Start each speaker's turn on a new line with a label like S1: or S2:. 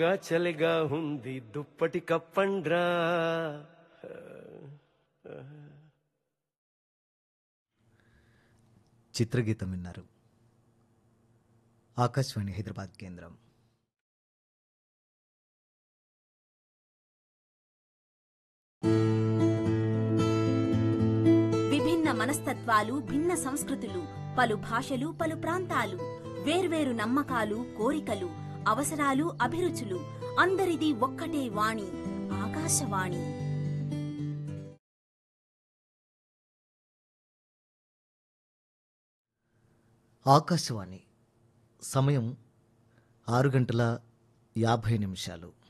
S1: గా చలిగా ఉంది దుప్పటి కప్పండ్రా
S2: చిత్రగీతం విన్నారు ఆకాశవాణి హైదరాబాద్ కేంద్రం
S3: విభిన్న మనస్తత్వాలు భిన్న సంస్కృతులు పలు భాషలు పలు ప్రాంతాలు వేర్వేరు నమ్మకాలు కోరికలు అవసరాలు అభిరుచులు అందరిది ఒక్కటే వాణి ఆకాశవాణి
S2: ఆకాశవాణి సమయం ఆరు గంటల యాభై నిమిషాలు